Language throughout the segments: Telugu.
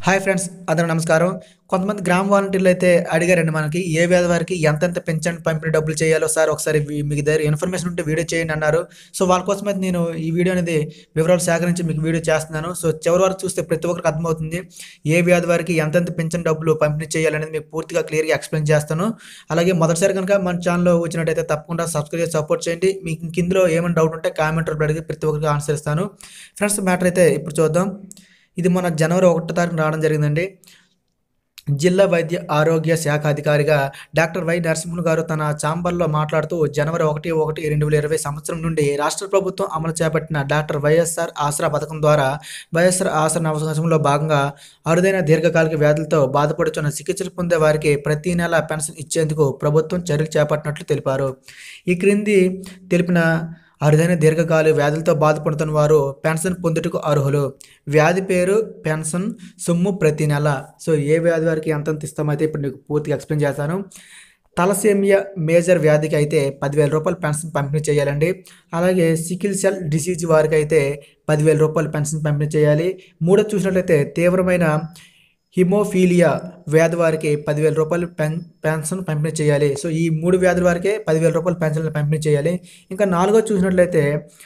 హాయ్ ఫ్రెండ్స్ అందరూ నమస్కారం కొంతమంది గ్రామ వాలంటీర్లు అయితే అడిగారండి మనకి ఏ వ్యాధి వారికి ఎంతెంత పెన్షన్ పంపిణీ డబ్బులు చేయాలో సార్ ఒకసారి వీ- మీకు దగ్గర ఇన్ఫర్మేషన్ ఉంటే వీడియో చేయండి అన్నారు సో వాళ్ళ కోసం అయితే నేను ఈ వీడియో అనేది వివరాలు సేకరించి మీకు వీడియో చేస్తున్నాను సో చివరి వరకు చూస్తే ప్రతి ఒక్కరికి అర్థమవుతుంది ఏ వ్యాధి వారికి ఎంతెంత పెన్షన్ డబ్బులు పంపిణీ చేయాలనేది మీకు పూర్తిగా క్లియర్గా ఎక్స్ప్లెయిన్ చేస్తాను అలాగే మొదటిసారి కనుక మన ఛానల్లో వచ్చినట్టయితే తప్పకుండా సబ్స్క్రైబ్ చేసి సపోర్ట్ చేయండి మీకు ఇంక ఇందులో ఏమైనా డౌట్ ఉంటే కామెంట్ అడిగి ప్రతి ఒక్కరికి ఆన్సర్ ఇస్తాను ఫ్రెండ్స్ మ్యాటర్ అయితే ఇప్పుడు చూద్దాం ఇది మన జనవరి ఒకటో తారీఖున రావడం జరిగిందండి జిల్లా వైద్య ఆరోగ్య శాఖ అధికారిగా డాక్టర్ వై నరసింహన్ గారు తన ఛాంబర్లో మాట్లాడుతూ జనవరి ఒకటి ఒకటి రెండు వేల ఇరవై సంవత్సరం నుండి రాష్ట్ర ప్రభుత్వం అమలు చేపట్టిన డాక్టర్ వైఎస్ఆర్ ఆసరా పథకం ద్వారా వైఎస్ఆర్ ఆసరా అవకాశంలో భాగంగా అరుదైన దీర్ఘకాలిక వ్యాధులతో బాధపడుతున్న చికిత్సలు పొందే వారికి ప్రతి నెల పెన్షన్ ఇచ్చేందుకు ప్రభుత్వం చర్యలు చేపట్టినట్లు తెలిపారు ఈ క్రింది తెలిపిన అరుదైన దీర్ఘకాలిక వ్యాధులతో బాధపడుతున్న వారు పెన్షన్ పొందుటకు అర్హులు వ్యాధి పేరు పెన్షన్ సొమ్ము ప్రతి నెల సో ఏ వ్యాధి వారికి ఎంతెంత ఇస్తామైతే ఇప్పుడు నీకు పూర్తిగా ఎక్స్ప్లెయిన్ చేస్తాను తలసేమియా మేజర్ వ్యాధికి అయితే పదివేల రూపాయలు పెన్షన్ పంపిణీ చేయాలండి అలాగే సికిల్ సెల్ డిసీజ్ వారికి అయితే పదివేల రూపాయలు పెన్షన్ పంపిణీ చేయాలి మూడో చూసినట్లయితే తీవ్రమైన హిమోఫీలియా వ్యాధి వారికి పదివేల రూపాయలు పెన్ పెన్షన్ పంపిణీ చేయాలి సో ఈ మూడు వ్యాధుల వారికే పదివేల రూపాయలు పెన్షన్ పంపిణీ చేయాలి ఇంకా నాలుగో చూసినట్లయితే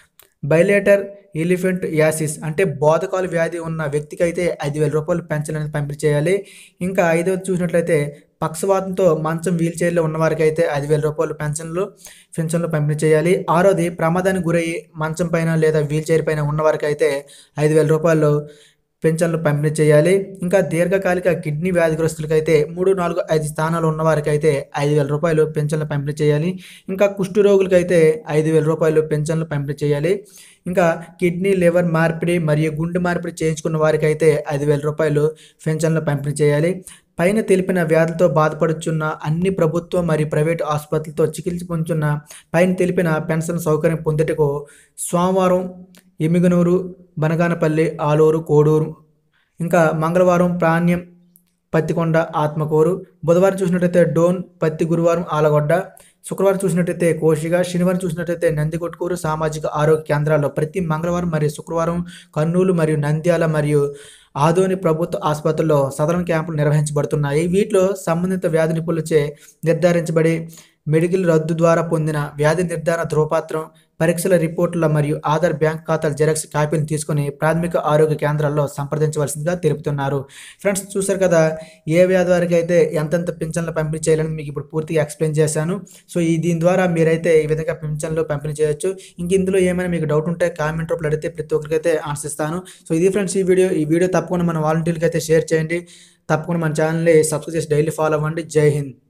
బైలేటర్ ఎలిఫెంట్ యాసిస్ అంటే బోధకాలు వ్యాధి ఉన్న వ్యక్తికి అయితే ఐదు వేల రూపాయలు పెన్షన్ అనేది పంపిణీ చేయాలి ఇంకా ఐదవది చూసినట్లయితే పక్షవాతంతో మంచం వీల్ చైర్లో ఉన్నవారికి అయితే ఐదు వేల రూపాయలు పెన్షన్లు పెన్షన్లు పంపిణీ చేయాలి ఆరోది ప్రమాదానికి గురయ్యి మంచం పైన లేదా వీల్ చైర్ పైన ఉన్నవారికి అయితే ఐదు వేల రూపాయలు పెన్షన్లు పంపిణీ చేయాలి ఇంకా దీర్ఘకాలిక కిడ్నీ వ్యాధిగ్రస్తులకి అయితే మూడు నాలుగు ఐదు స్థానాలు ఉన్నవారికి అయితే ఐదు వేల రూపాయలు పెన్షన్లు పంపిణీ చేయాలి ఇంకా కుష్టు రోగులకి అయితే ఐదు వేల రూపాయలు పెన్షన్లు పంపిణీ చేయాలి ఇంకా కిడ్నీ లివర్ మార్పిడి మరియు గుండె మార్పిడి చేయించుకున్న వారికి అయితే ఐదు వేల రూపాయలు పెన్షన్లు పంపిణీ చేయాలి పైన తెలిపిన వ్యాధులతో బాధపడుచున్న అన్ని ప్రభుత్వ మరియు ప్రైవేటు ఆసుపత్రులతో చికిత్స పొందుతున్న పైన తెలిపిన పెన్షన్ సౌకర్యం పొందుటకు సోమవారం ఎమిగనూరు బనగానపల్లి ఆలూరు కోడూరు ఇంకా మంగళవారం ప్రాణ్యం పత్తికొండ ఆత్మకూరు బుధవారం చూసినట్టయితే డోన్ పత్తి గురువారం ఆలగొడ్డ శుక్రవారం చూసినట్టయితే కోషిగా శనివారం చూసినట్టయితే నందికొట్కూరు సామాజిక ఆరోగ్య కేంద్రాల్లో ప్రతి మంగళవారం మరియు శుక్రవారం కర్నూలు మరియు నంద్యాల మరియు ఆదోని ప్రభుత్వ ఆసుపత్రుల్లో సదరన్ క్యాంపులు నిర్వహించబడుతున్నాయి వీటిలో సంబంధిత వ్యాధి నిపుణులచే నిర్ధారించబడి మెడికల్ రద్దు ద్వారా పొందిన వ్యాధి నిర్ధారణ ధ్రువపత్రం పరీక్షల రిపోర్టుల మరియు ఆధార్ బ్యాంక్ ఖాతాల జెరాక్స్ కాపీలు తీసుకొని ప్రాథమిక ఆరోగ్య కేంద్రాల్లో సంప్రదించవలసిందిగా తెలుపుతున్నారు ఫ్రెండ్స్ చూసారు కదా ఏ వ్యాధి వారికి అయితే ఎంతెంత పింఛన్లు పంపిణీ చేయాలని మీకు ఇప్పుడు పూర్తిగా ఎక్స్ప్లెయిన్ చేశాను సో ఈ దీని ద్వారా మీరైతే ఈ విధంగా పింఛన్లు పంపిణీ చేయొచ్చు ఇంక ఇందులో ఏమైనా మీకు డౌట్ ఉంటే కామెంట్ రూపంలో అడిగితే ప్రతి ఒక్కరికైతే ఆన్సర్ ఇస్తాను సో ఇది ఫ్రెండ్స్ ఈ వీడియో ఈ వీడియో తప్పకుండా మన వాలంటీర్లకి అయితే షేర్ చేయండి తప్పకుండా మన ఛానల్ని సబ్స్క్రైబ్ చేసి డైలీ ఫాలో అవ్వండి జై హింద్